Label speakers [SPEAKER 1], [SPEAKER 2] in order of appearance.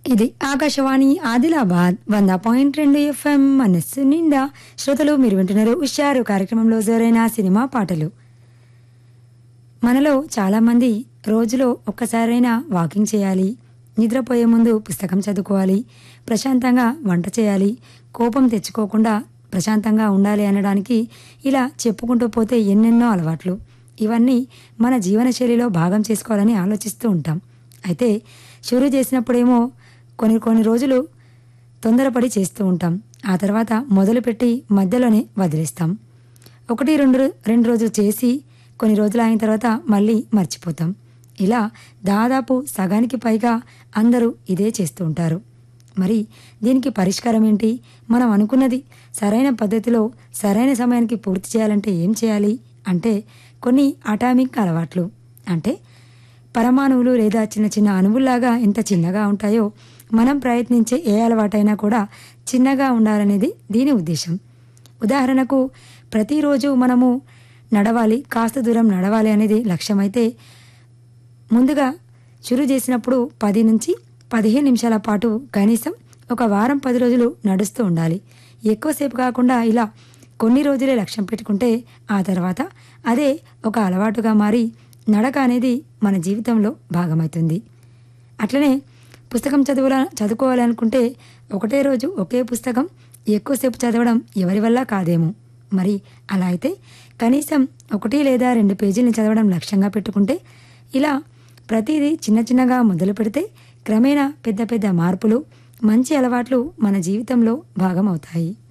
[SPEAKER 1] ఇది ఆకాశవాణి ఆదిలాబాద్ వంద పాయింట్ రెండు ఎఫ్ఎం మనస్సు నిండా శ్రోతలు మీరు వింటున్నారు ఉషారు కార్యక్రమంలో జోరైన సినిమా పాటలు మనలో చాలామంది రోజులో ఒక్కసారైనా వాకింగ్ చేయాలి నిద్రపోయే ముందు పుస్తకం చదువుకోవాలి ప్రశాంతంగా వంట చేయాలి కోపం తెచ్చుకోకుండా ప్రశాంతంగా ఉండాలి అనడానికి ఇలా చెప్పుకుంటూ పోతే ఎన్నెన్నో అలవాట్లు ఇవన్నీ మన జీవనశైలిలో భాగం చేసుకోవాలని ఆలోచిస్తూ ఉంటాం అయితే షురూ చేసినప్పుడేమో కొన్ని కొన్ని రోజులు తొందరపడి చేస్తూ ఉంటాం ఆ తర్వాత మొదలుపెట్టి మధ్యలోనే వదిలేస్తాం ఒకటి రెండు రో- రెండు రోజులు చేసి కొన్ని రోజులు అయిన తర్వాత మళ్ళీ మర్చిపోతాం ఇలా దాదాపు సగానికి పైగా అందరూ ఇదే చేస్తూ ఉంటారు మరి దీనికి పరిష్కారం ఏంటి మనం అనుకున్నది సరైన పద్ధతిలో సరైన సమయానికి పూర్తి చేయాలంటే ఏం చేయాలి అంటే కొన్ని అటామిక్ అలవాట్లు అంటే పరమాణువులు లేదా చిన్న చిన్న అణువుల్లాగా ఎంత చిన్నగా ఉంటాయో మనం ప్రయత్నించే ఏ అలవాటైనా కూడా చిన్నగా ఉండాలనేది దీని ఉద్దేశం ఉదాహరణకు ప్రతిరోజు మనము నడవాలి కాస్త దూరం నడవాలి అనేది లక్ష్యమైతే ముందుగా చురు చేసినప్పుడు పది నుంచి పదిహేను నిమిషాల పాటు కనీసం ఒక వారం పది రోజులు నడుస్తూ ఉండాలి ఎక్కువసేపు కాకుండా ఇలా కొన్ని రోజులే లక్ష్యం పెట్టుకుంటే ఆ తర్వాత అదే ఒక అలవాటుగా మారి నడక అనేది మన జీవితంలో భాగమవుతుంది అట్లనే పుస్తకం చదువుల చదువుకోవాలనుకుంటే ఒకటే రోజు ఒకే పుస్తకం ఎక్కువసేపు చదవడం ఎవరి వల్ల కాదేమో మరి అలా అయితే కనీసం ఒకటి లేదా రెండు పేజీలను చదవడం లక్ష్యంగా పెట్టుకుంటే ఇలా ప్రతిదీ చిన్న చిన్నగా మొదలు పెడితే క్రమేణా పెద్ద పెద్ద మార్పులు మంచి అలవాట్లు మన జీవితంలో భాగమవుతాయి